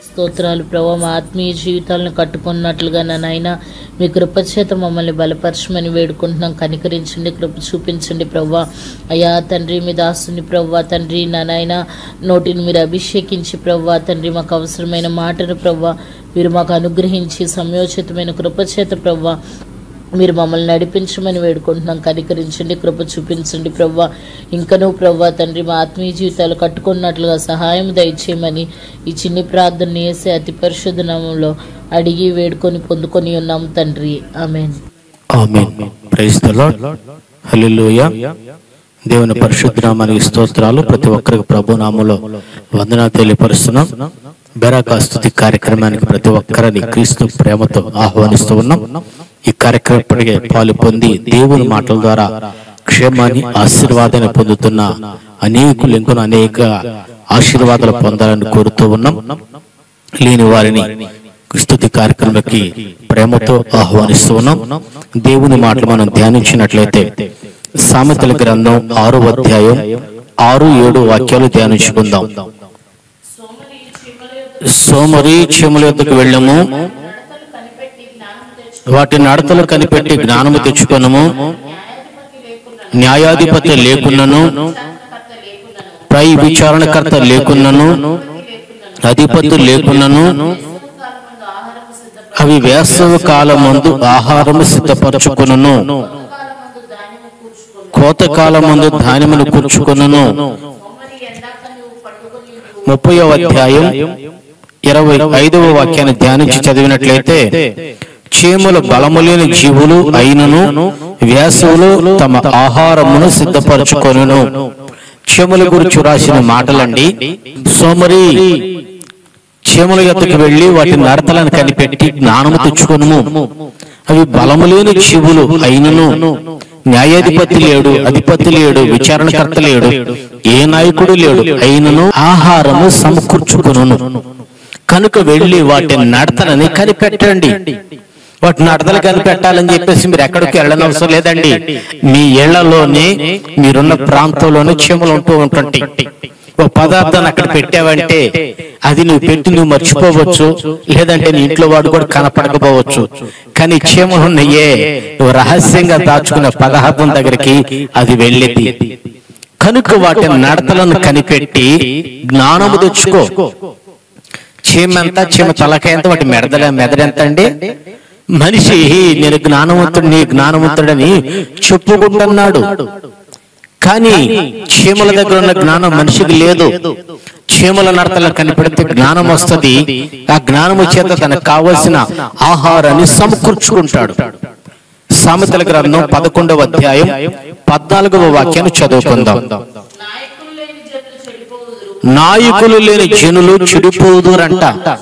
స్తోత్రాలు ప్రభా మా ఆత్మీయ జీవితాలను కట్టుకున్నట్లుగా నాయన మీ కృపచేత మమ్మల్ని బలపరచమని వేడుకుంటున్నాం కనికరించండి కృప చూపించండి ప్రభా అయ్యా తండ్రి మీ దాసుని ప్రభా తండ్రి నా నాయన నోటిని మీరు అభిషేకించి ప్రభా తండ్రి మాకు అవసరమైన మాటను ప్రభా మీరు మాకు అనుగ్రహించి సమయోచితమైన కృపచేత ప్రభా మీరు మమ్మల్ని నడిపించమని వేడుకుంటున్నాం కనికరించండి కృప చూపించండి ప్రవ్వా ఇంకనూ ప్రవ్వా తండ్రి మా ఆత్మీయ జీవితాలు కట్టుకున్నట్లుగా సహాయం దయచేయమని ఈ చిన్ని ప్రార్థన వేసే అతి పరిశుద్ధ నామంలో అడిగి వేడుకొని పొందుకొని ఉన్నాం తండ్రి amen amen praise the Lord hallelujah దేవుని పరిశుద్ధనామానికి స్తోత్రాలు ప్రతి ఒక్కరికి ప్రభు నామములో వందనాలు తెలియపరుస్తున్నాం బెరాకా స్తుతి కార్యక్రమానికి ప్రతి ఒక్కరిని క్రీస్తు ప్రేమతో ఆహ్వానిస్తూ ఉన్నాం ఈ కార్యక్రమం ఇప్పటికే పాలు పొంది దేవుని మాటల ద్వారా క్షేమాన్ని ఆశీర్వాదాన్ని పొందుతున్న అనేకులు ఇంకొన అనేక ఆశీర్వాదాలు పొందాలని కోరుతూ ఉన్నాం లేని వారిని స్తుతి కార్యక్రమానికి ప్రేమతో ఆహ్వానిస్తూ ఉన్నాం దేవుని మాటలు మనం ధ్యానించినట్లయితే సామెతల గ్రంథం ఆరో అధ్యాయం ఆరు ఏడు వాక్యాలు ధ్యానించుకుందాం సోమరి చెముల యొద్దకు వెళ్ళము వాటి నడతలు కనిపెట్టి జ్ఞానము తెచ్చుకొనము న్యాయాధిపతి లేకున్నను పై విచారణకర్త లేకున్నను అధిపతి లేకున్నను అవి వేసవి కాలమందు ఆహారము సిద్ధపరచుకును కోతకాలమందు ధాన్యమును కూర్చుకును ముప్పై అధ్యాయం ఇరవై ఐదవ వాక్యాన్ని ధ్యానించి చదివినట్లయితే చీమల బలము లేని జీవులు అయినను వ్యాసవులు తమ ఆహారమును సిద్ధపరచుకొనును చీమల గురించి రాసిన మాటలండి సోమరి చీమల యొద్దకు వెళ్లి వాటి నడతలను కనిపెట్టి జ్ఞానము తెచ్చుకొనుము అవి బలము లేని జీవులు అయినను న్యాయాధిపతి లేడు అధిపతి లేడు విచారణకర్త లేడు ఏ నాయకుడు లేడు అయినను ఆహారము సమకూర్చుకొనును కనుక వెళ్లి వాటి నడతలని కనిపెట్టండి వాటి నడతలు కనిపెట్టాలని చెప్పేసి మీరు ఎక్కడికి వెళ్ళనవసరం లేదండి మీ ఇళ్లలోనే మీరున్న ప్రాంతంలోనే చీమలు ఉంటూ ఉంటుంటాయి ఓ పదార్థాన్ని అక్కడ పెట్టావంటే అది నువ్వు పెట్టి నువ్వు మర్చిపోవచ్చు లేదంటే నీ ఇంట్లో వాడు కూడా కనపడకపోవచ్చు కానీ చీమలు ఉన్నాయే నువ్వు రహస్యంగా దాచుకున్న పదార్థం దగ్గరికి అది వెళ్ళేది కనుక వాటి నడతలను కనిపెట్టి జ్ఞానము తెచ్చుకో చీమ ఎంత చీమ తలకాయ ఎంత వాటి మెడదల మెదడెంత అండి మనిషి నేను జ్ఞానవంతుడు నీ జ్ఞానవంతుడని చెప్పుకుంటున్నాడు కానీ చీమల దగ్గర ఉన్న జ్ఞానం మనిషికి లేదు చీమల నడతలను కనిపెడితే జ్ఞానం వస్తుంది ఆ జ్ఞానము చేత తనకు కావలసిన ఆహారాన్ని సమకూర్చుకుంటాడు సామెతల గ్రంథం పదకొండవ అధ్యాయం పద్నాలుగవ వాక్యాన్ని చదువుకుందాం నాయకులు లేని జనులు చెడిపోదురంట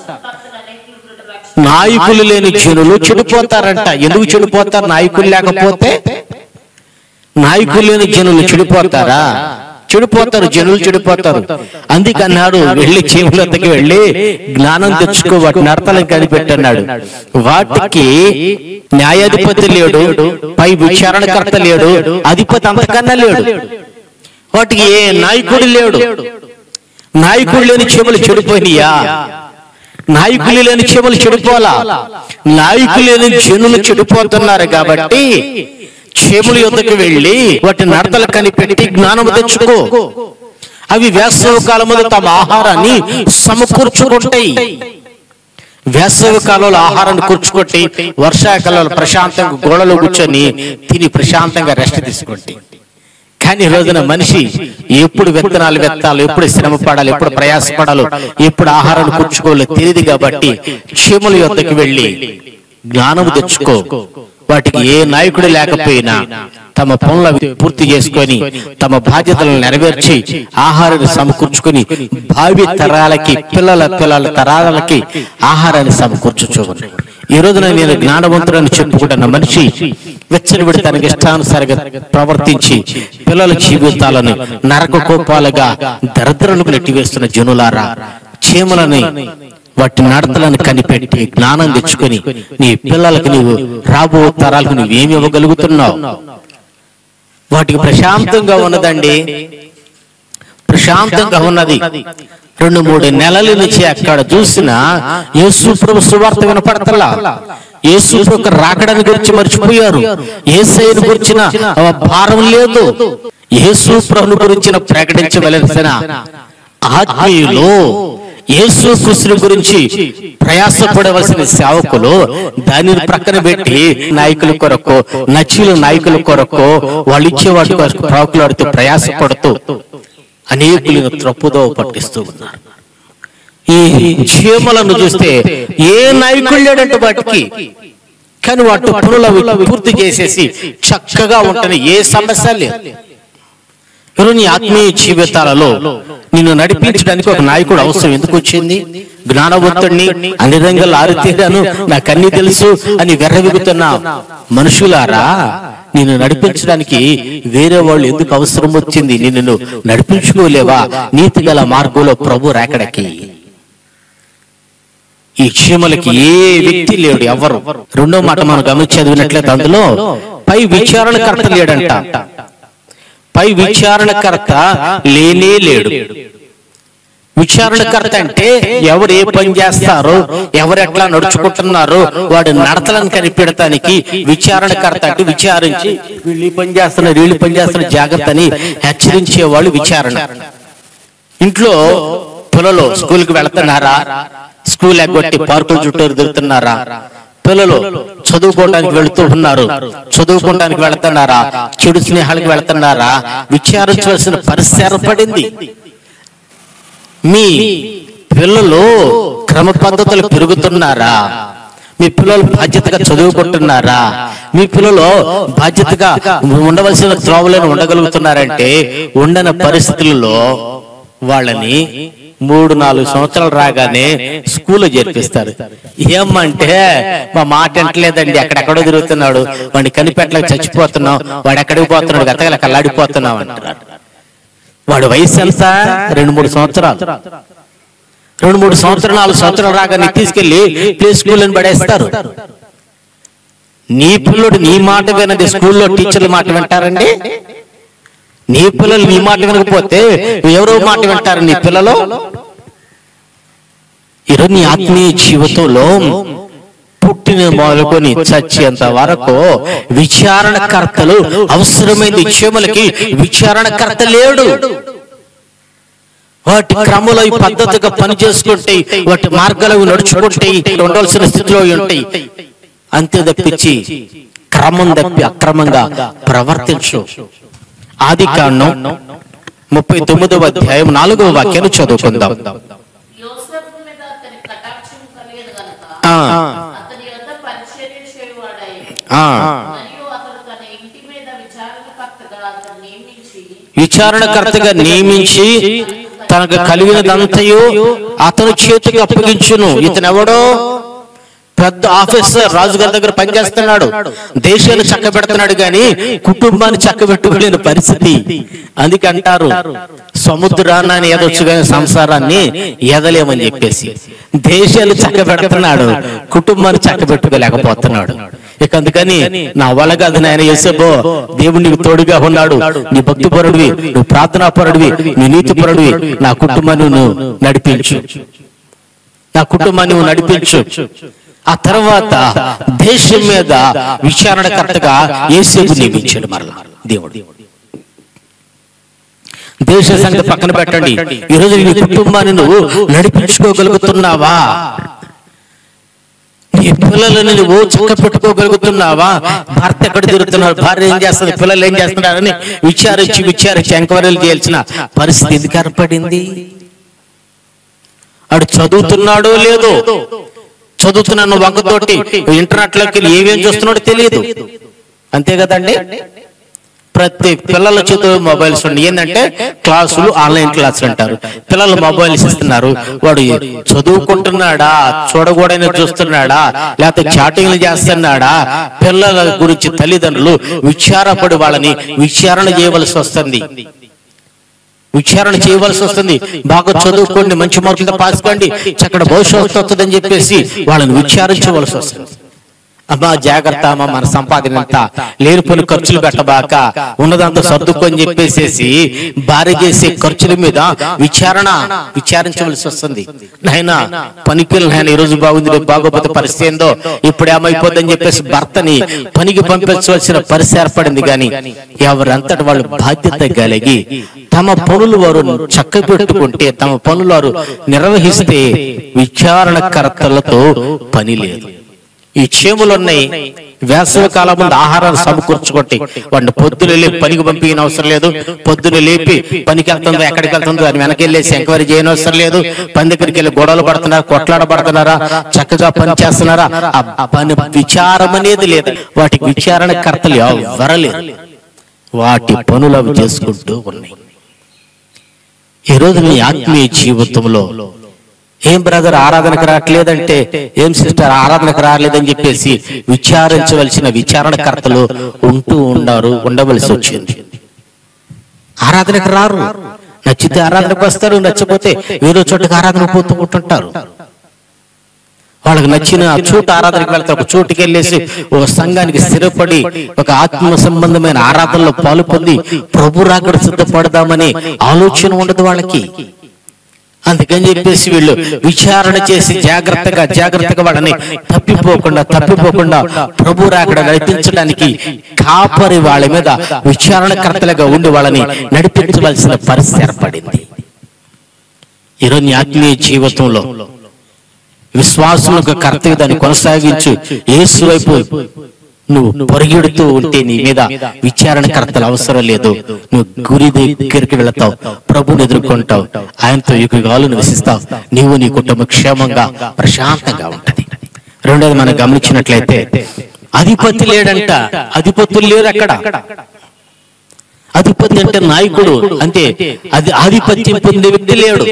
నాయకులు లేని జనులు చెడిపోతారంట ఎందుకు చెడిపోతారు నాయకులు లేకపోతే నాయకులు లేని జనులు చెడిపోతారా చెడిపోతారు జనులు చెడిపోతారు అందుకన్నాడు వెళ్ళి చీమలతకి వెళ్ళి జ్ఞానం తెచ్చుకో వాటి నడతలను కనిపెట్టన్నాడు వాటికి న్యాయాధిపతి లేడు పై విచారణకర్త లేడు అధిపతి అంతకన్నా లేడు వాటికి ఏ నాయకుడు లేడు నాయకుడు లేని చీమలు చెడిపోయినాయా నాయకులు లేని చీమలు చెడిపోలా నాయకులు లేని జనులు చెడిపోతున్నారు కాబట్టి చీమల యుద్ధకు వెళ్ళి వాటి నడతలు కనిపెట్టి జ్ఞానము తెచ్చుకో అవి వేసవి కాలములో తమ ఆహారాన్ని సమకూర్చుకుంటాయి వేసవి కాలంలో ఆహారాన్ని కూర్చుకొట్టి వర్షాకాలంలో ప్రశాంతంగా గోడలో కూర్చొని తిని ప్రశాంతంగా రెస్ట్ తీసుకుంటాయి కానీ ఈ రోజున మనిషి ఎప్పుడు విత్తనాలు వెత్తాలి ఎప్పుడు శ్రమ పడాలి ఎప్పుడు ప్రయాసపడాలి ఎప్పుడు ఆహారాన్ని కూర్చుకోవాలి తెలియదు కాబట్టి చీమల యొద్దకు వెళ్ళి జ్ఞానము తెచ్చుకో వాటికి ఏ నాయకుడు లేకపోయినా తమ పనులు అవి పూర్తి చేసుకొని తమ బాధ్యతలను నెరవేర్చి ఆహారాన్ని సమకూర్చుకొని భావి తరాలకి పిల్లల పిల్లల తరాలకి ఆహారాన్ని సమకూర్చుకోవాలి ఈ రోజున నేను జ్ఞానవంతుడని చెప్పుకుంటున్న మనిషి వెచ్చనివిడి తనకి ఇష్టానుసారిగా ప్రవర్తించి పిల్లల జీవితాలను నరక కోపాలుగా దరిద్రులకు నెట్టివేస్తున్న జనులారా చీమలని వాటి నడతలను కనిపెట్టి జ్ఞానం తెచ్చుకొని నీ పిల్లలకు నీవు రాబో తరాలకు నువ్వేమి ఇవ్వగలుగుతున్నావు వాటికి ప్రశాంతంగా ఉన్నదండి ప్రశాంతంగా ఉన్నది రెండు మూడు నెలల నుంచి అక్కడ చూసిన యేసు ప్రభు సువార్త వినపడతలా యేసు ప్రభు రాకడాన్ని గురించి మర్చిపోయారు ఏసైని గురించిన ఆ భారం లేదు యేసు ప్రభుని గురించిన ప్రకటించవలసిన ఆత్మీయులు యేసు కృష్ణుని గురించి ప్రయాసపడవలసిన సేవకులు దానిని ప్రక్కన పెట్టి నాయకుల కొరకు నచ్చుల నాయకుల కొరకు వాళ్ళు ఇచ్చే వాటి కొరకు ప్రాకులాడుతూ ప్రయాసపడుతూ అనేకులను త్రప్పుదో పట్టిస్తూ ఉన్నారు ఈ చీమలను చూస్తే ఏ నాయకుడు లేడంటే వాటికి కానీ వాటి పనులు అవి పూర్తి చేసేసి చక్కగా ఉంటని ఏ సమస్య లేదు ఈరోజు నీ ఆత్మీయ జీవితాలలో నిన్ను నడిపించడానికి ఒక నాయకుడు అవసరం ఎందుకు వచ్చింది జ్ఞానవంతుడిని అన్ని రంగాలు ఆరితేరాను నాకు అన్ని తెలుసు అని వెర్రవిగుతున్న మనుషులారా నిన్ను నడిపించడానికి వేరే వాళ్ళు ఎందుకు అవసరం వచ్చింది నిన్ను నడిపించుకోలేవా నీతి గల మార్గంలో ప్రభు రాకడకి ఈ క్షేమలకి ఏ వ్యక్తి లేడు ఎవరు రెండో మాట మనం గమనించి చదివినట్లయితే అందులో పై విచారణకర్త లేడంట పై విచారణకర్త లేనే లేడు విచారణకర్త అంటే ఎవరు ఏ పని చేస్తారో ఎవరు ఎట్లా నడుచుకుంటున్నారో వాడి నడతలను కనిపెడటానికి విచారణకర్త అంటే విచారించి వీళ్ళు ఈ పని చేస్తున్నారు వీళ్ళు ఈ పని చేస్తున్నారు జాగ్రత్త అని హెచ్చరించే వాళ్ళు విచారణ ఇంట్లో పిల్లలు స్కూల్కి వెళ్తున్నారా స్కూల్ ఎగ్గొట్టి పార్కుల చుట్టూరు తిరుగుతున్నారా పిల్లలు చదువుకోవడానికి వెళుతూ ఉన్నారు చదువుకోవడానికి వెళ్తున్నారా చెడు స్నేహాలకు వెళ్తున్నారా విచారించవలసిన పరిస్థితి ఏర్పడింది మీ పిల్లలు క్రమ పద్ధతులు పెరుగుతున్నారా మీ పిల్లలు బాధ్యతగా చదువుకుంటున్నారా మీ పిల్లలు బాధ్యతగా ఉండవలసిన త్రోవలను ఉండగలుగుతున్నారంటే ఉండని పరిస్థితులలో వాళ్ళని మూడు నాలుగు సంవత్సరాలు రాగానే స్కూల్లో చేర్పిస్తారు ఏమంటే మా మాట ఎంటలేదండి అక్కడెక్కడో తిరుగుతున్నాడు వాడిని కనిపెట్టలేక చచ్చిపోతున్నాం వాడు ఎక్కడికి పోతున్నాడు గతగల కల్లాడిపోతున్నాం అంటున్నాడు వాడి వయసు ఎంత రెండు మూడు సంవత్సరాలు రెండు మూడు సంవత్సరాలు నాలుగు సంవత్సరాలు రాగానే తీసుకెళ్లి ప్లే స్కూల్ అని పడేస్తారు నీ పిల్లడు నీ మాట వినది స్కూల్లో టీచర్ల మాట వింటారండి నీ పిల్లలు నీ మాట వినకపోతే ఎవరో మాట వింటారు నీ పిల్లలు ఈరోజు నీ ఆత్మీయ జీవితంలో పుట్టిన మొదలుకొని చచ్చేంత వరకు విచారణకర్తలు అవసరమైన చీమలకి విచారణకర్త లేడు వాటి క్రమంలో ఈ పద్ధతిగా పని చేసుకుంటే వాటి మార్గాలు నడుచుకుంటే ఇక్కడ ఉండవలసిన స్థితిలో ఉంటాయి అంతే తప్పించి క్రమం తప్పి అక్రమంగా ప్రవర్తించు ఆది కాండం ముప్పై తొమ్మిదవ అధ్యాయం నాలుగవ వాక్యాన్ని చదువుకుందాం యోసేపు మీద అతని కటాక్షం కలిగేది గనుక ఆ, అతని యొద్ద పరిచర్య చేయువాడాయి ఆ. మరియు అతడు తన ఇంటి మీద విచారణకర్తగా అతను నియమించి విచారణకర్తగా నియమించి తనకు కలిగినదంతయు అతను చేతికి అప్పగించును ఇతను ఎవడో పెద్ద ఆఫీసర్ రాజుగారి దగ్గర పనిచేస్తున్నాడు దేశాన్ని చక్కబెడుతున్నాడు గాని కుటుంబాన్ని చక్కబెట్టుకోలేని పరిస్థితి అందుకే అంటారు సముద్రాన్ని ఎదొచ్చు కానీ సంసారాన్ని ఎదలేమని చెప్పేసి దేశాలు చక్కబెడుతున్నాడు కుటుంబాన్ని చక్కబెట్టుకోలేకపోతున్నాడు ఇక అందుకని నా వల్ల కాదు నాయన యేసబ్బో దేవుడు నీకు తోడుగా ఉన్నాడు నీ భక్తి పరుడివి నువ్వు ప్రార్థనా పరుడివి నీ నీతి పరుడివి నా కుటుంబాన్ని నువ్వు నడిపించు నా కుటుంబాన్ని నువ్వు నడిపించు ఆ తర్వాత దేశం మీద విచారణకర్తగా ఏసేపు నియమించాడు మరలా దేవుడు దేశ సంగతి పక్కన పెట్టండి ఈరోజు నీ కుటుంబాన్ని నువ్వు నడిపించుకోగలుగుతున్నావా నీ పిల్లలను నువ్వు చక్క పెట్టుకోగలుగుతున్నావా భర్త ఎక్కడ తిరుగుతున్నాడు భార్య ఏం చేస్తుంది పిల్లలు ఏం చేస్తున్నారని విచారించి విచారించి ఎంక్వైరీలు చేయాల్సిన పరిస్థితి ఎందుకు ఏర్పడింది ఆడు చదువుతున్నాడో లేదో చదువుతున్నాను వంకతోటి ఇంటర్నెట్ లోకి వెళ్ళి ఏమేం చూస్తున్నాడో తెలియదు అంతే కదండి ప్రతి పిల్లల చేతిలో మొబైల్స్ ఉన్నాయి ఏంటంటే క్లాసులు ఆన్లైన్ క్లాసులు అంటారు పిల్లలు మొబైల్స్ ఇస్తున్నారు వాడు చదువుకుంటున్నాడా చూడకూడని చూస్తున్నాడా లేకపోతే చాటింగ్లు చేస్తున్నాడా పిల్లల గురించి తల్లిదండ్రులు విచారపడి వాళ్ళని విచారణ చేయవలసి వస్తుంది విచారణ చేయవలసి వస్తుంది బాగా చదువుకోండి మంచి మార్కులతో పాస్ కండి చక్కడ భవిష్యత్తు వస్తుందని చెప్పేసి వాళ్ళని విచారించవలసి వస్తుంది అమ్మా జాగ్రత్త అమ్మా మన సంపాదన అంతా లేనిపోని ఖర్చులు పెట్టబాక ఉన్నదంతా సర్దుకొని చెప్పేసేసి భార్య చేసే ఖర్చుల మీద విచారణ విచారించవలసి వస్తుంది నాయన పనికి నాయన ఈ రోజు బాగుంది రేపు బాగోపోతే పరిస్థితి ఏందో ఇప్పుడు ఏమైపోద్దని చెప్పేసి భర్తని పనికి పంపించవలసిన పరిస్థితి ఏర్పడింది కానీ ఎవరంతటి వాళ్ళు బాధ్యత కలిగి తమ పనులు వారు చక్కబెట్టుకుంటే తమ పనులు వారు నిర్వహిస్తే విచారణకర్తలతో పని లేదు ఈ చేములున్నాయి వేసవి కాలం ముందు ఆహారాన్ని సమకూర్చుకోండి వాడిని పొద్దున లేపి పనికి పంపించిన అవసరం లేదు పొద్దున లేపి పనికి వెళ్తుందో ఎక్కడికి వెళ్తుందో అని వెనకెళ్ళేసి ఎంక్వైరీ చేయని అవసరం లేదు పని దగ్గరికి వెళ్ళి గొడవలు పడుతున్నారా కొట్లాడబడుతున్నారా చక్కగా పని చేస్తున్నారా ఆ పని విచారం అనేది లేదు వాటికి విచారణ కర్తలు ఎవ్వరు లేరు వాటి పనులు అవి చేసుకుంటూ ఉన్నాయి ఈ రోజు నీ ఆత్మీయ జీవితంలో ఏం బ్రదర్ ఆరాధనకు రావట్లేదంటే ఏం సిస్టర్ ఆరాధనకు రాలేదని చెప్పేసి విచారించవలసిన విచారణకర్తలు ఉంటూ ఉండారు ఉండవలసి వచ్చింది ఆరాధనకు రారు నచ్చితే ఆరాధనకు వస్తారు నచ్చపోతే వేరే చోటుకి ఆరాధన పోతూ ఉంటుంటారు వాళ్ళకి నచ్చిన చోటు ఆరాధనకి వెళ్తారు ఒక చోటుకి వెళ్ళేసి ఒక సంఘానికి స్థిరపడి ఒక ఆత్మ సంబంధమైన ఆరాధనలో పాలు పొంది ప్రభు రాకడ సిద్ధపడదామని ఆలోచన ఉండదు వాళ్ళకి అందుకని చెప్పేసి వీళ్ళు విచారణ చేసి జాగ్రత్తగా జాగ్రత్తగా వాళ్ళని తప్పిపోకుండా తప్పిపోకుండా ప్రభు రాకడ నడిపించడానికి కాపరి వాళ్ళ మీద విచారణకర్తలుగా ఉండి వాళ్ళని నడిపించవలసిన పరిస్థితి ఏర్పడింది ఈరోజు నీ ఆత్మీయ జీవితంలో విశ్వాసములకు కర్తవ్య దాన్ని కొనసాగించు యేసు వైపు నువ్వు పొరిగెడుతూ ఉంటే నీ మీద విచారణకర్తలు అవసరం లేదు నువ్వు గురి దగ్గరికి వెళతావు ప్రభుని ఎదుర్కొంటావు ఆయనతో యుగాలు నివసిస్తావు నీవు నీ కుటుంబం క్షేమంగా ప్రశాంతంగా ఉంటది రెండోది మనం గమనించినట్లయితే అధిపతి లేడంట అధిపతులు లేరు అక్కడ అధిపతి అంటే నాయకుడు అంతే అది ఆధిపత్యం పొందే వ్యక్తి లేడు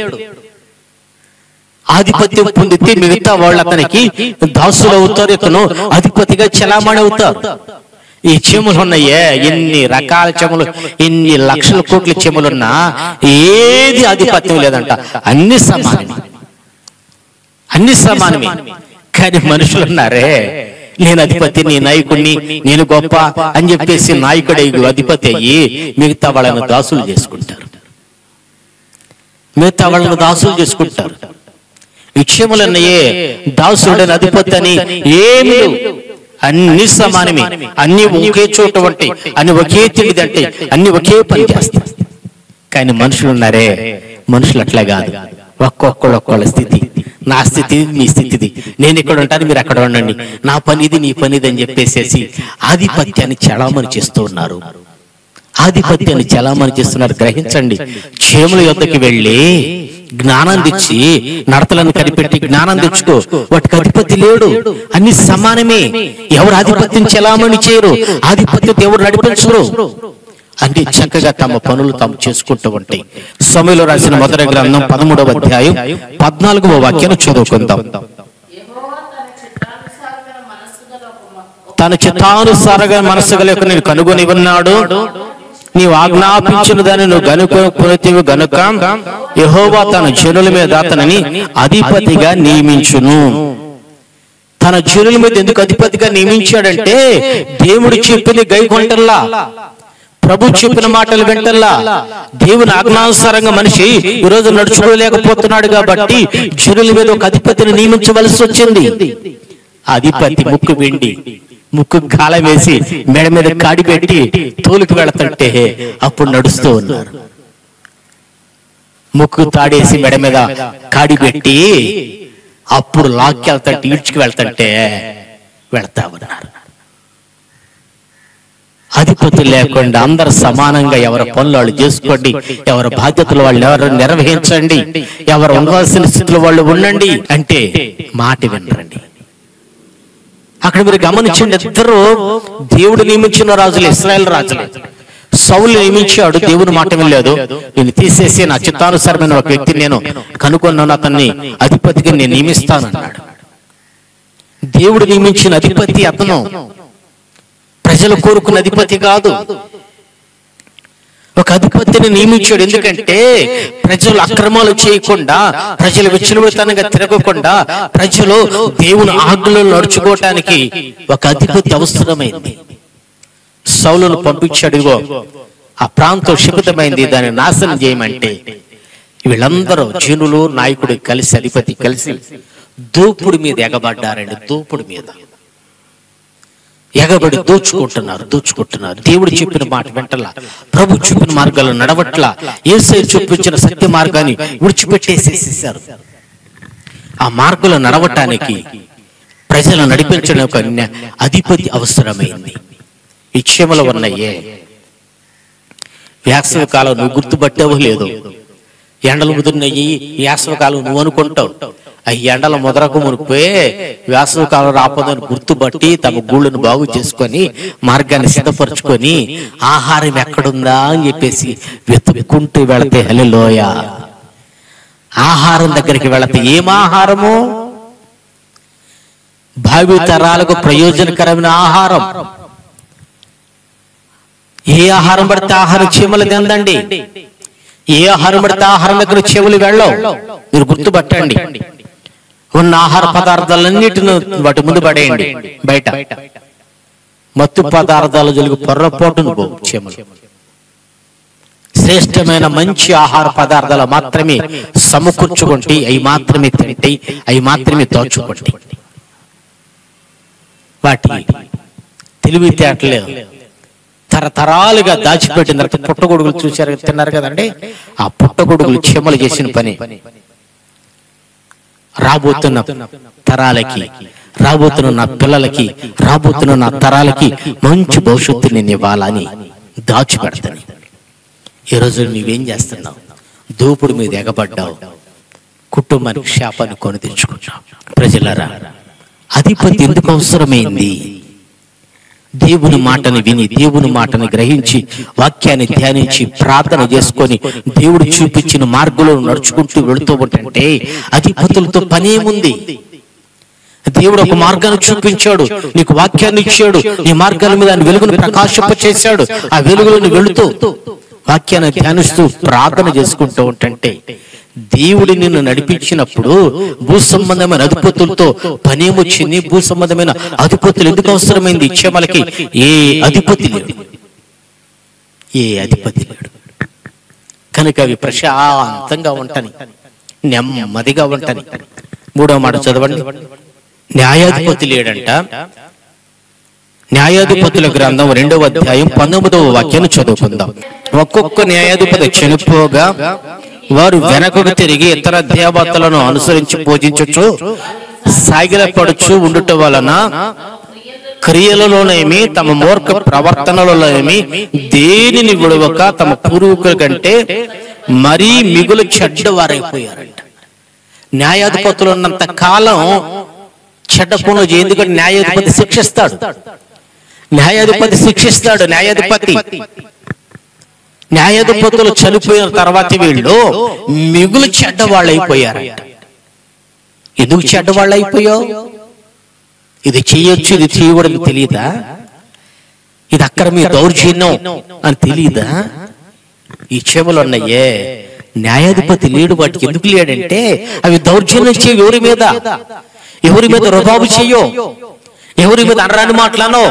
ఆధిపత్యం పొందితే మిగతా వాళ్ళు అతనికి దాసులు అవుతారు ఇతను అధిపతిగా చలామణి అవుతారు ఈ చెములు ఉన్నాయే ఎన్ని రకాల చెములు ఎన్ని లక్షల కోట్ల చెములున్నా ఏది ఆధిపత్యం లేదంట అన్ని సమానమే అన్ని సమానమే కానీ మనుషులు ఉన్నారే నేను అధిపతి నీ నాయకుడిని నేను గొప్ప అని చెప్పేసి నాయకుడు అధిపతి అయ్యి మిగతా వాళ్ళని దాసులు చేసుకుంటారు మిగతా వాళ్ళని దాసులు చేసుకుంటారు విషయములన్నయే దాసుడని అధిపతి అని ఏమి లేవు. అన్ని సమానమే అన్ని ఒకే చోట ఉంటాయి అన్ని ఒకే తిండి అంటే అన్ని ఒకే పని చేస్తాయి కానీ మనుషులు ఉన్నారే మనుషులు అట్లా కాదు ఒక్కొక్కడు ఒక్కొక్క స్థితి నా స్థితి ఇది, మీ స్థితి ఇది. నేను ఇక్కడ ఉంటాను మీరు అక్కడ ఉండండి నా పని ఇది నీ పని ఇది అని చెప్పేసేసి ఆధిపత్యాన్ని చలామణి చేస్తూ ఉన్నారు ఆధిపత్యాన్ని చలామణి చేస్తున్నారు గ్రహించండి చేముల యొద్దకి వెళ్ళి జ్ఞానం తెచ్చి నడతలను కనిపెట్టి జ్ఞానం తెచ్చుకో వాటికి అధిపతి లేడు అన్ని సమానమే ఎవరు ఆధిపత్యం చలామణి చేయరు ఆధిపత్యం ఎవరు నడిపించరు అంటే చక్కగా తమ పనులు తాము చేసుకుంటూ ఉంటాయి సమయంలో రాసిన మొదటి గ్రంథం పదమూడవ అధ్యాయం పద్నాలుగవ వాక్యాన్ని చదువుకుందాం తన చిత్తానుసారగా మనసు గల నేను కనుగొని ఉన్నాడు నీవు ఆజ్ఞాపించిన దాన్ని నువ్వు గనుకొనితివి గనుక యెహోవా తన జనుల మీద అతనిని అధిపతిగా నియమించును తన జనుల మీద ఎందుకు అధిపతిగా నియమించాడంటే దేవుడు చెప్పింది గైకొంటల్లా ప్రభు చెప్పిన మాటలు వింటల్లా దేవుని ఆజ్ఞానుసారంగా మనిషి ఈ రోజు నడుచుకోలేకపోతున్నాడు కాబట్టి జనుల మీద ఒక అధిపతిని నియమించవలసి వచ్చింది అధిపతి ముక్కు వెండి ముక్కు గాల వేసి మెడ మీద కాడి పెట్టి తోలుకు వెళతంటే అప్పుడు నడుస్తూ ఉన్నారు ముక్కు తాడేసి మెడ మీద కాడి పెట్టి అప్పుడు లాక్కి వెళ్తంటే ఈడ్చుకు వెళ్తంటే వెళ్తా ఉన్నారు అధిపతి లేకుండా అందరు సమానంగా ఎవరి పనులు వాళ్ళు చేసుకోండి ఎవరి బాధ్యతలు వాళ్ళు ఎవరు నిర్వహించండి ఎవరు ఉండవలసిన స్థితిలో వాళ్ళు ఉండండి అంటే మాట వినరండి అక్కడ మీరు గమనించండి ఇద్దరు దేవుడు నియమించిన రాజులు ఇస్రాయల్ రాజులు సౌలు నియమించాడు దేవుని మాట వినలేదు నేను తీసేసి నా చిత్తానుసారమైన ఒక వ్యక్తిని నేను కనుగొన్నాను అతన్ని అధిపతిగా నేను నియమిస్తాను అన్నాడు దేవుడు నియమించిన అధిపతి అతను ప్రజలు కోరుకున్న అధిపతి కాదు ఒక అధిపతిని నియమించాడు ఎందుకంటే ప్రజలు అక్రమాలు చేయకుండా ప్రజలు విచ్చలవిడితనంగా తిరగకుండా ప్రజలు దేవుని ఆజ్ఞలు నడుచుకోవటానికి ఒక అధిపతి అవసరమైంది సౌలును పంపించాడు ఇగో ఆ ప్రాంతం శిబితమైంది దాన్ని నాశనం చేయమంటే వీళ్ళందరూ జనులు నాయకుడు కలిసి అధిపతి కలిసి దూపుడు మీద ఎగబడ్డారండి దూపుడు మీద ఎగబడి దోచుకుంటున్నారు దోచుకుంటున్నారు దేవుడు చెప్పిన మాట వెంటలా ప్రభు చూపిన మార్గాలు నడవట్లా ఏసై చూపించిన సత్య మార్గాన్ని విడిచిపెట్టేసేసేసారు ఆ మార్గంలో నడవటానికి ప్రజలను నడిపించడం ఒక న్య- అధిపతి అవసరమైంది ఈ క్షేమలు ఉన్నాయే వేసవి కాలం నువ్వు గుర్తుపట్టావో లేదు ఎండలు ముదిరినయ్యి వేసవి కాలం నువ్వు అనుకుంటావు ఆ ఎండల ముదరకు మునిపోయి వేసవి కాలం రాపోదని గుర్తుపట్టి తమ గూళ్ళను బాగు చేసుకొని మార్గాన్ని సిద్ధపరచుకొని ఆహారం ఎక్కడుందా అని చెప్పేసి వెతుక్కుంటూ వెళితే హలిలోయ ఆహారం దగ్గరికి వెళితే ఏం ఆహారము భావి తరాలకు ప్రయోజనకరమైన ఆహారం ఏ ఆహారం పడితే ఆహారం చీమలు తిందండి ఏ ఆహారం పడితే ఆహారం దగ్గర చెవులు వెళ్ళవు మీరు గుర్తుపట్టండి ఉన్న ఆహార పదార్థాలన్నిటిని వాటి ముందు పడేయండి బయట మత్తు పదార్థాలు జలుగు పొర్రపోటును పోవు చీమలు శ్రేష్టమైన మంచి ఆహార పదార్థాలు మాత్రమే సమకూర్చుకుంటే అవి మాత్రమే తింటాయి అవి మాత్రమే దోచుకుంటాయి వాటి తెలివితేటలే తరతరాలుగా దాచిపెట్టిన తర్వాత పుట్టగొడుగులు చూశారు తిన్నారు కదండి ఆ పుట్టగొడుగులు చీమలు చేసిన పని రాబోతున్న తరాలకి రాబోతున్న నా పిల్లలకి రాబోతున్న నా తరాలకి మంచి భవిష్యత్తు నేను ఇవ్వాలని దాచిపెడతాను ఈ రోజు నువ్వేం చేస్తున్నావు దూపుడు మీద ఎగబడ్డావు కుటుంబానికి శాపాన్ని కొని తెచ్చుకున్నావు ప్రజలరా అధిపతి ఎందుకు అవసరమైంది దేవుని మాటని విని దేవుని మాటని గ్రహించి వాక్యాన్ని ధ్యానించి ప్రార్థన చేసుకొని దేవుడు చూపించిన మార్గంలో నడుచుకుంటూ వెళుతూ ఉంటుంటే అధిపతులతో పనేముంది దేవుడు ఒక మార్గాన్ని చూపించాడు నీకు వాక్యాన్ని ఇచ్చాడు నీ మార్గాల మీద ఆయన వెలుగును ప్రకాశింప చేశాడు ఆ వెలుగులను వెళుతూ వాక్యాన్ని ధ్యానిస్తూ ప్రార్థన చేసుకుంటూ ఉంటుంటే దేవుడి నిన్ను నడిపించినప్పుడు భూ సంబంధమైన అధిపతులతో పనేమొచ్చింది భూ సంబంధమైన అధిపతులు ఎందుకు అవసరమైంది ఇచ్చేమలకి ఏ అధిపతి లేడు ఏ అధిపతి లేడు కనుక అవి ప్రశాంతంగా ఉంటాని నెమ్మదిగా ఉంటాని మూడో మాట చదవండి న్యాయాధిపతి లేడంట న్యాయాధిపతుల గ్రంథం రెండవ అధ్యాయం పంతొమ్మిదవ వాక్యాన్ని చదువుకుందాం ఒక్కొక్క న్యాయాధిపతి చనిపోగా వారు వెనకకు తిరిగి ఇతర దేవతలను అనుసరించి పూజించచ్చు సాగిలపడుచు ఉండుట వలన క్రియలలోనేమి తమ మూర్ఖ ప్రవర్తనలలోనేమి దేనిని విడవక తమ పూర్వీకుల కంటే మరీ మిగులు చెడ్డవారైపోయారంట న్యాయాధిపతులు ఉన్నంత కాలం చెడ్డ పనులు చేయ- ఎందుకంటే న్యాయాధిపతి శిక్షిస్తాడు న్యాయాధిపతి శిక్షిస్తాడు న్యాయాధిపతి న్యాయాధిపతులు చనిపోయిన తర్వాత వీళ్ళు మిగులు చెడ్డవాళ్ళు అయిపోయారంట ఎందుకు చెడ్డవాళ్ళు అయిపోయావు ఇది చేయొచ్చు ఇది చేయకూడదు తెలియదా ఇది అక్కడ మీ దౌర్జన్యం అని తెలియదా ఈ చెవులు ఉన్నాయే న్యాయాధిపతి లేడు వాటికి ఎందుకు లేడంటే అవి దౌర్జన్యం చేయవు ఎవరి మీద ఎవరి మీద రుబాబు చెయ్యో ఎవరి మీద అనరాని మాటలను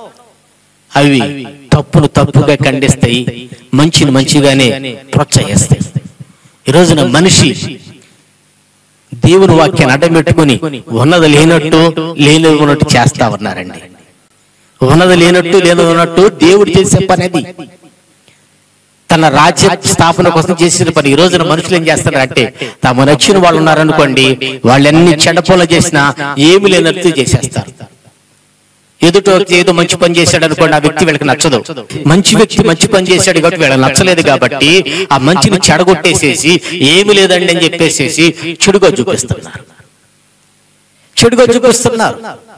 అవి తప్పును తప్పుగా ఖండిస్తాయి మంచిని మంచిగానే ప్రోత్సహిస్తాయి ఈ రోజున మనిషి దేవుని వాక్యాన్ని అడ్డం పెట్టుకుని ఉన్నది లేనట్టు లేని ఉన్నట్టు చేస్తా ఉన్నారండి ఉన్నది లేనట్టు లేని ఉన్నట్టు దేవుడు చేసే పని అది తన రాజ్య స్థాపన కోసం చేసిన పని ఈ రోజున మనుషులు ఏం చేస్తారంటే తాము నచ్చిన వాళ్ళు ఉన్నారనుకోండి వాళ్ళన్ని చెడపోల చేసినా ఏమి లేనట్టు చేసేస్తారు ఎదుట వ్యక్తి ఏదో మంచి పని చేశాడు అనుకోండి ఆ వ్యక్తి వీళ్ళకి నచ్చదు మంచి వ్యక్తి మంచి పని చేశాడు కాబట్టి వీళ్ళకి నచ్చలేదు కాబట్టి ఆ మంచిని చెడగొట్టేసేసి ఏమి లేదండి అని చెప్పేసేసి చెడుగా చూపిస్తున్నారు చెడుగా చూపిస్తున్నారు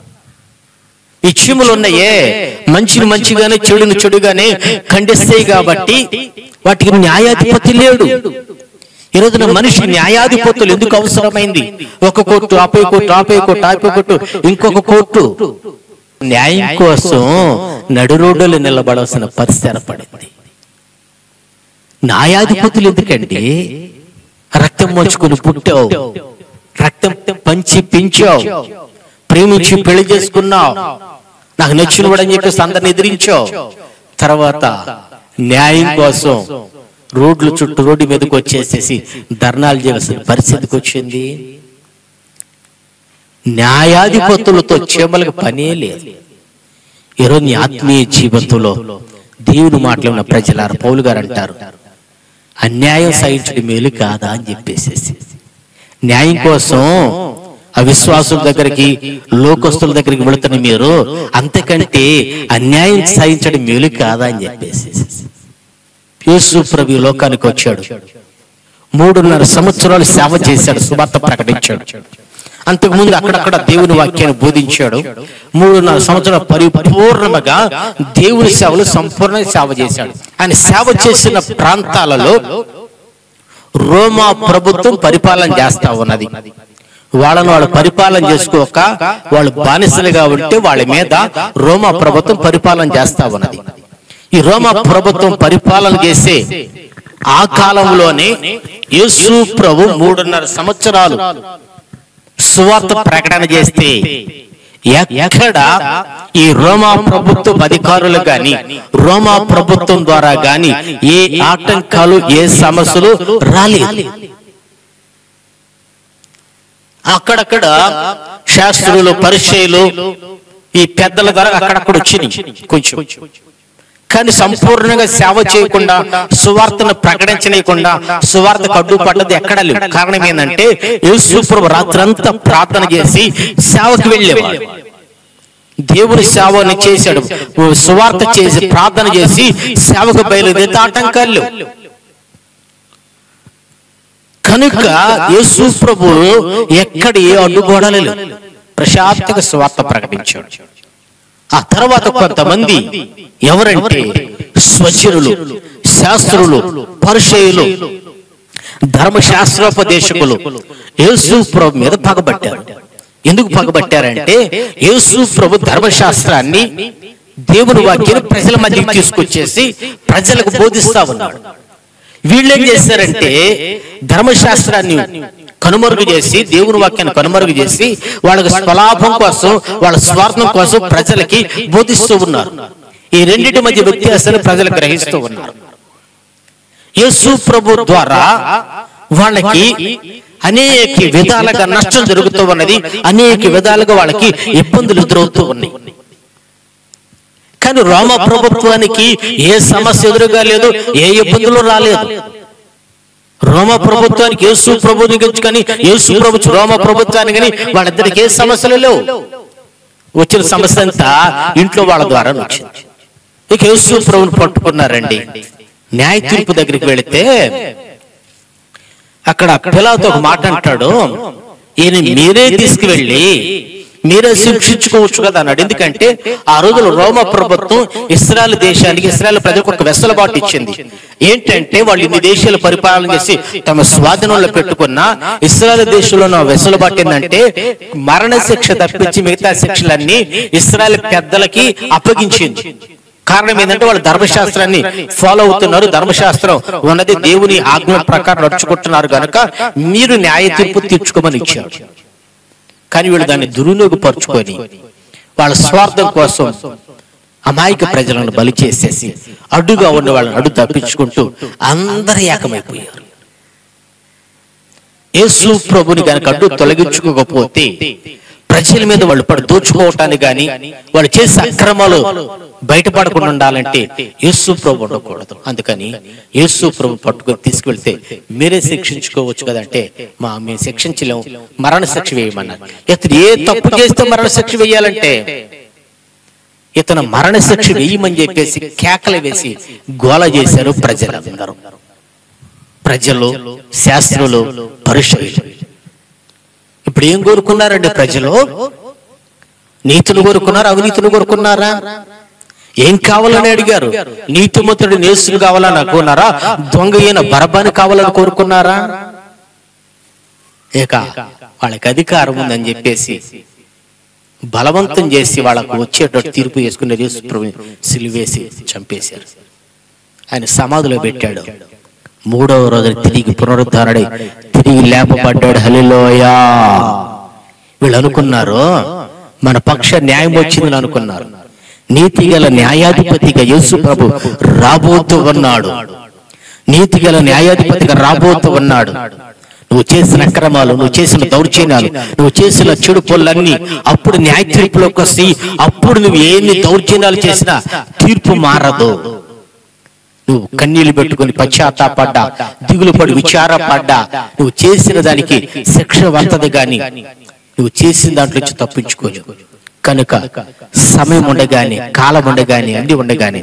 ఈ చీములు ఉన్నాయే మంచిని మంచిగానే చెడుని చెడుగానే ఖండిస్తాయి కాబట్టి వాటికి న్యాయాధిపతి లేడు ఈ రోజున మనిషి న్యాయాధిపతులు ఎందుకు అవసరమైంది ఒక కోర్టు ఆపే కోర్టు ఆపే కోర్టు ఆపే కోర్టు ఇంకొక కోర్టు న్యాయం కోసం నడు రోడ్డులు నిలబడాల్సిన పరిస్థితి ఏర్పడింది న్యాయాధిపతులు ఎందుకండి రక్తం మోచుకుని పుట్టావు రక్తం పంచి పెంచావు ప్రేమించి పెళ్లి చేసుకున్నావు నాకు నచ్చిన వాడని చెప్పేసి అందరిని ఎదిరించావు తర్వాత న్యాయం కోసం రోడ్ల చుట్టూ రోడ్డు మీదకి వచ్చేసేసి ధర్నాలు చేయాల్సిన పరిస్థితికి వచ్చింది న్యాయాధిపతులతో చీమలకు పనే లేదు ఈరోజు నీ ఆత్మీయ జీవితంలో దేవుని మాటలు ఉన్న ప్రజలారు పౌలు గారు అంటారు అన్యాయం సహించడం మేలు కాదా అని చెప్పేసేసి న్యాయం కోసం అవిశ్వాసుల దగ్గరికి లోకస్తుల దగ్గరికి వెళుతున్న మీరు అంతకంటే అన్యాయం సహించడం మేలు కాదా అని చెప్పేసి యేసు ప్రభు ఈ లోకానికి వచ్చాడు మూడున్నర సంవత్సరాలు సేవ చేశాడు సువార్త ప్రకటించాడు అంతకుముందు అక్కడక్కడ దేవుని వాక్యాన్ని బోధించాడు మూడున్నర సంవత్సరాలు పరిపూర్ణముగా దేవుని సేవలు సంపూర్ణ సేవ చేశాడు ఆయన సేవ చేసిన ప్రాంతాలలో రోమా ప్రభుత్వం పరిపాలన చేస్తా ఉన్నది వాళ్ళను వాళ్ళు పరిపాలన చేసుకోక వాళ్ళు బానిసలుగా ఉంటే వాళ్ళ మీద రోమా ప్రభుత్వం పరిపాలన చేస్తా ఉన్నది ఈ రోమా ప్రభుత్వం పరిపాలన చేసే ఆ కాలంలోనే యేసు ప్రభు మూడున్నర సంవత్సరాలు సువార్త ప్రకటన చేస్తే ఎక్కడ ఈ రోమా ప్రభుత్వ అధికారులు గాని రోమా ప్రభుత్వం ద్వారా గాని ఏ ఆటంకాలు ఏ సమస్యలు రాలేదు అక్కడక్కడ శాస్త్రులు పరిచయలు ఈ పెద్దల ద్వారా అక్కడక్కడ వచ్చినాయి కొంచెం కానీ సంపూర్ణంగా సేవ చేయకుండా సువార్తను ప్రకటించనీయకుండా సువార్త కడ్డు పడ్డది ఎక్కడ లేవు కారణం ఏంటంటే యేసుప్రభు రాత్రంతా ప్రార్థన చేసి సేవకు వెళ్ళేవాడు దేవుని సేవని చేశాడు సువార్త చేసి ప్రార్థన చేసి సేవకు బయలుదేరితే ఆటంకాలు లేవు కనుక యేసు ప్రభు ఎక్కడ ఏ అడ్డుగోడలు లేవు ప్రశాంతగా సువార్త ప్రకటించాడు ఆ తర్వాత కొంతమంది ఎవరంటే స్వచరులు శాస్త్రులు పరిచయులు ధర్మశాస్త్రోపదేశకులు యేసు ప్రభు మీద పగబట్టారు ఎందుకు పగబట్టారంటే యేసు ప్రభు ధర్మశాస్త్రాన్ని దేవుని వాక్యాన్ని ప్రజల మధ్యకి తీసుకొచ్చేసి ప్రజలకు బోధిస్తా ఉన్నాడు వీళ్ళేం చేశారంటే ధర్మశాస్త్రాన్ని కనుమరుగు చేసి దేవుని వాక్యాన్ని కనుమరుగు చేసి వాళ్ళకి స్వలాభం కోసం వాళ్ళ స్వార్థం కోసం ప్రజలకి బోధిస్తూ ఉన్నారు ఈ రెండింటి మధ్య వ్యత్యాసాలు ప్రజలు గ్రహిస్తూ ఉన్నారు యేసు ప్రభు ద్వారా వాళ్ళకి అనేక విధాలుగా నష్టం జరుగుతూ ఉన్నది అనేక విధాలుగా వాళ్ళకి ఇబ్బందులు ఎదురవుతూ ఉన్నాయి కానీ రోమ ప్రభుత్వానికి ఏ సమస్య ఎదురుగా లేదు ఏ ఇబ్బందులు రాలేదు రోమ ప్రభుత్వానికి యేసు ప్రభుని కానీ యేసు ప్రభు రోమ ప్రభుత్వానికి కానీ వాళ్ళిద్దరికి ఏ సమస్యలు లేవు వచ్చిన సమస్య అంతా ఇంట్లో వాళ్ళ ద్వారా వచ్చింది ఇక యేసు ప్రభుని పట్టుకున్నారండి న్యాయ తీర్పు దగ్గరికి వెళితే అక్కడ పిల్లలతో ఒక మాట అంటాడు ఈయన మీరే తీసుకువెళ్ళి మీరే శిక్షించుకోవచ్చు కదా అన్నాడు ఎందుకంటే ఆ రోజులు రోమ ప్రభుత్వం ఇస్రాయల్ దేశానికి ఇస్రాయల్ ప్రజలకు ఒక వెసలుబాటు ఇచ్చింది ఏంటంటే వాళ్ళు ఇన్ని దేశాలు పరిపాలన చేసి తమ స్వాధీనంలో పెట్టుకున్న ఇస్రాయల్ దేశంలో ఉన్న వెసులుబాటు ఏంటంటే మరణ శిక్ష తప్పించి మిగతా శిక్షలన్నీ ఇస్రాయల్ పెద్దలకి అప్పగించింది కారణం ఏంటంటే వాళ్ళు ధర్మశాస్త్రాన్ని ఫాలో అవుతున్నారు ధర్మశాస్త్రం ఉన్నది దేవుని ఆజ్ఞ ప్రకారం నడుచుకుంటున్నారు గనక మీరు న్యాయ తీర్పు తీర్చుకోమని ఇచ్చారు కానీ వీళ్ళు దాన్ని దుర్వినియోగపరుచుకొని వాళ్ళ స్వార్థం కోసం అమాయక ప్రజలను బలి చేసేసి అడ్డుగా ఉన్న వాళ్ళని అడ్డు తప్పించుకుంటూ అందరు ఏకమైపోయారు యేసు ప్రభుని కనుక అడ్డు తొలగించుకోకపోతే ప్రజల మీద వాళ్ళు పడి దోచుకోవటానికి గాని వాళ్ళు చేసే అక్రమాలు బయటపడకుండా ఉండాలంటే యేసు ప్రభు ఉండకూడదు అందుకని యేసు ప్రభు పట్టుకొని తీసుకువెళ్తే మీరే శిక్షించుకోవచ్చు కదంటే మా మేము శిక్షించలేము మరణ శిక్ష వేయమన్నారు ఇతను ఏ తప్పు చేస్తే మరణ శిక్ష వేయాలంటే ఇతను మరణ శిక్ష వేయమని చెప్పేసి కేకలు వేసి గోల చేశారు ప్రజలందరూ ప్రజలు శాస్త్రులు పరుషులు ఇప్పుడు ఏం కోరుకున్నారండి ప్రజలు నీతులు కోరుకున్నారా అవినీతులు కోరుకున్నారా ఏం కావాలని అడిగారు నీతిమంతుడు నేసులు కావాలని అనుకున్నారా దొంగ అయిన బరబాని కావాలని కోరుకున్నారా ఇక వాళ్ళకి అధికారం ఉందని చెప్పేసి బలవంతం చేసి వాళ్ళకు వచ్చేటట్టు తీర్పు చేసుకుని యేసు ప్రభుని సిలివేసి చంపేశారు ఆయన సమాధిలో పెట్టాడు మూడవ రోజు తిరిగి పునరుద్ధరణై తిరిగి లేపబడ్డాడు హలిలోయా వీళ్ళు అనుకున్నారు మన పక్ష న్యాయం వచ్చిందని అనుకున్నారు నీతి గల న్యాయాధిపతిగా యేసు ప్రభు రాబోతూ ఉన్నాడు నీతి గల న్యాయాధిపతిగా రాబోతూ ఉన్నాడు నువ్వు చేసిన అక్రమాలు నువ్వు చేసిన దౌర్జన్యాలు నువ్వు చేసిన చెడు పనులన్నీ అప్పుడు న్యాయ తీర్పులోకి వస్తాయి అప్పుడు నువ్వు ఎన్ని దౌర్జన్యాలు చేసినా తీర్పు మారదు నువ్వు కన్నీళ్లు పెట్టుకుని పశ్చాత్తాపడ్డా దిగులు పడి విచారపడ్డా నువ్వు చేసిన దానికి శిక్ష వస్తది గాని నువ్వు చేసిన దాంట్లో నుంచి తప్పించుకోలేవు కనుక సమయం ఉండగానే కాలం ఉండగానే అన్ని ఉండగానే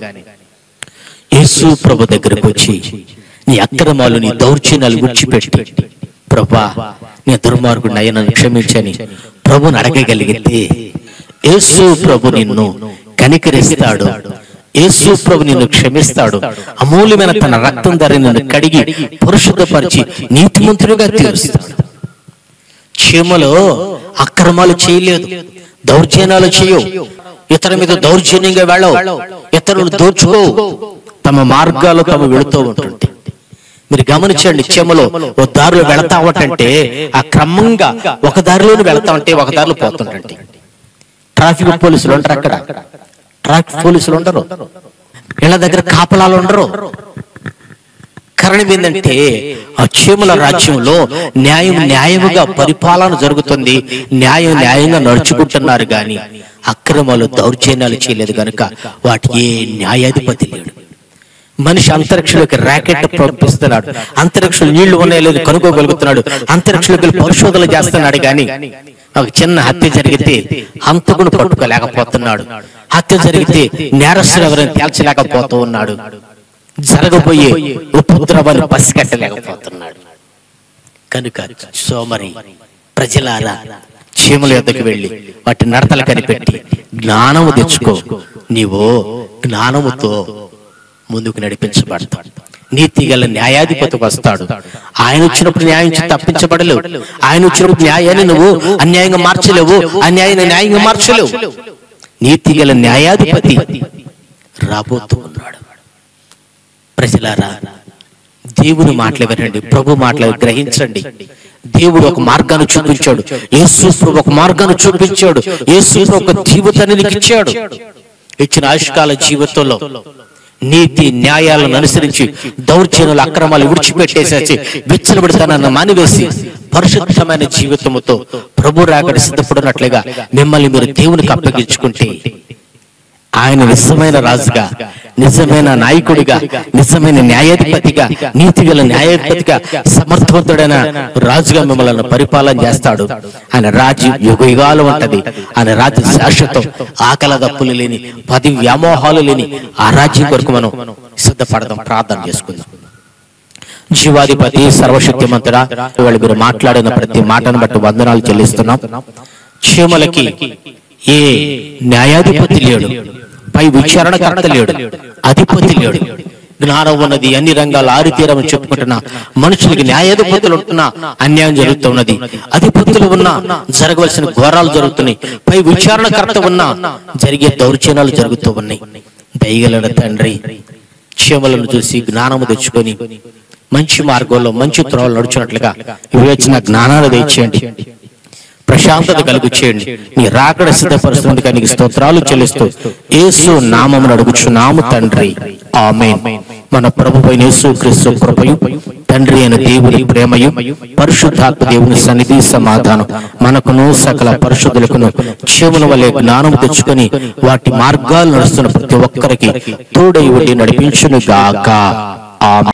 యేసు ప్రభు దగ్గరకు వచ్చి నీ అక్రమాలు నీ దౌర్జన్యాలు విడిచిపెట్టి ప్రభా నీ దుర్మార్గుడు నన్ను క్షమించని ప్రభుని అడగగలిగితే యేసు ప్రభు నిన్ను కనికరిస్తాడు యేసు ప్రభు నిన్ను క్షమిస్తాడు అమూల్యమైన తన రక్తం ధర నిన్ను కడిగి పరిశుద్ధపరిచి నీతిమంతుడిగా తీరుస్తాడు చీమలో అక్రమాలు చేయలేదు దౌర్జన్యాలు చేయవు ఇతర మీద దౌర్జన్యంగా వెళ్ళవు ఇతరులు దోచుకోవు తమ మార్గాలు తమ వెళుతూ ఉంటుంది మీరు గమనించండి చీమలో ఒక దారిలో వెళతా ఉంటే ఆ క్రమంగా ఒక దారిలోనే వెళతా ఉంటే ఒక దారిలో పోతుంటండి ట్రాఫిక్ పోలీసులు ఉంటారు అక్కడ ట్రాఫిక్ పోలీసులు ఉండరు ఇళ్ళ దగ్గర కాపలాలు ఉండరు కారణం ఏంటంటే ఆ చీమల రాజ్యంలో న్యాయం న్యాయముగా పరిపాలన జరుగుతుంది న్యాయం న్యాయంగా నడుచుకుంటున్నారు గాని అక్రమాలు దౌర్జన్యాలు చేయలేదు గనుక వాటి ఏ న్యాయాధిపతి లేడు మనిషి అంతరిక్షంలోకి ర్యాకెట్ పంపిస్తున్నాడు అంతరిక్షంలో నీళ్లు ఉన్నాయో లేదు కనుక్కోగలుగుతున్నాడు అంతరిక్షంలోకి వెళ్ళి పరిశోధనలు చేస్తున్నాడు గాని ఒక చిన్న హత్య జరిగితే హంతకుడు పట్టుకోలేకపోతున్నాడు హత్య జరిగితే నేరస్తులు ఎవరైనా తేల్చలేకపోతూ ఉన్నాడు జరగబోయే ఉపద్రవాన్ని పసిగట్టలేకపోతున్నాడు కనుక సోమరి ప్రజలారా చీమల యొద్దకు వెళ్ళి వాటి నడతలు కనిపెట్టి జ్ఞానము తెచ్చుకో నీవు జ్ఞానముతో ముందుకు నడిపించబడతాడు నీతి గల న్యాయాధిపతి వస్తాడు ఆయన వచ్చినప్పుడు న్యాయం నుంచి తప్పించబడలేవు ఆయన వచ్చినప్పుడు న్యాయాన్ని నువ్వు అన్యాయంగా మార్చలేవు అన్యాయాన్ని న్యాయంగా మార్చలేవు నీతి గల న్యాయాధిపతి రాబోతూ ఉన్నాడు ప్రజలారా దేవుని మాటలు వినండి ప్రభు మాటలు గ్రహించండి దేవుడు ఒక మార్గాన్ని చూపించాడు యేసు ప్రభు ఒక మార్గాన్ని చూపించాడు యేసు ప్రభు ఒక జీవితాన్ని నీకు ఇచ్చాడు ఇచ్చిన ఆయుష్కాల జీవితంలో నీతి న్యాయాలను అనుసరించి దౌర్జన్యాలు అక్రమాలు విడిచిపెట్టేసేసి విచ్చలబడితనాన్ని మానివేసి పరిశుద్ధమైన జీవితముతో ప్రభు రాకడి సిద్ధపడినట్లుగా మిమ్మల్ని మీరు దేవునికి అప్పగించుకుంటే ఆయన నిజమైన రాజుగా నిజమైన నాయకుడిగా నిజమైన న్యాయాధిపతిగా నీతిగల న్యాయాధిపతిగా సమర్థవంతుడైన రాజుగా మిమ్మల్ని పరిపాలన చేస్తాడు ఆయన రాజ్యం యుగ యుగాలు ఉంటది ఆయన రాజ్యం శాశ్వతం ఆకల దప్పులు లేని పది వ్యామోహాలు లేని ఆ రాజ్యం కొరకు మనం సిద్ధపడదాం ప్రార్థన చేసుకుందాం జీవాధిపతి సర్వశక్తిమంతుడా ఇవాళ మీరు మాట్లాడిన ప్రతి మాటను బట్టి వందనాలు చెల్లిస్తున్నాం చీమలకి ఏ న్యాయాధిపతి లేడు పై విచారణకర్త లేడు అధిపతి లేడు జ్ఞానం ఉన్నది అన్ని రంగాల ఆరితీరమని చెప్పుకుంటున్నా మనుషులకి న్యాయాధిపతులు ఉంటున్నా అన్యాయం జరుగుతున్నది అధిపతులు ఉన్నా జరగవలసిన ఘోరాలు జరుగుతున్నాయి పై విచారణకర్త ఉన్నా జరిగే దౌర్జన్యాలు జరుగుతూ ఉన్నాయి దయగలన తండ్రి క్షేమలను చూసి జ్ఞానము తెచ్చుకొని మంచి మార్గంలో మంచి త్రోవలు నడుచున్నట్లుగా వివేచన జ్ఞానాలు తెచ్చేయండి ప్రశాంతత కలుగు చేయండి నీ రాకడ సిద్ధపరుస్తున్నందుకు నీకు స్తోత్రాలు చెల్లిస్తూ యేసు నామమును అడుగుచున్నాము తండ్రి ఆమేన్ మన ప్రభువైన యేసు క్రీస్తు కృపయు తండ్రి అయిన దేవుని ప్రేమయు పరిశుద్ధాత్మ దేవుని సన్నిధి సమాధానం మనకును సకల పరిశుద్ధులకును చెవుల వలె జ్ఞానం తెచ్చుకొని వాటి మార్గాలు నడుస్తున్న ప్రతి ఒక్కరికి తోడై ఉండి నడిపించును గాక ఆమేన్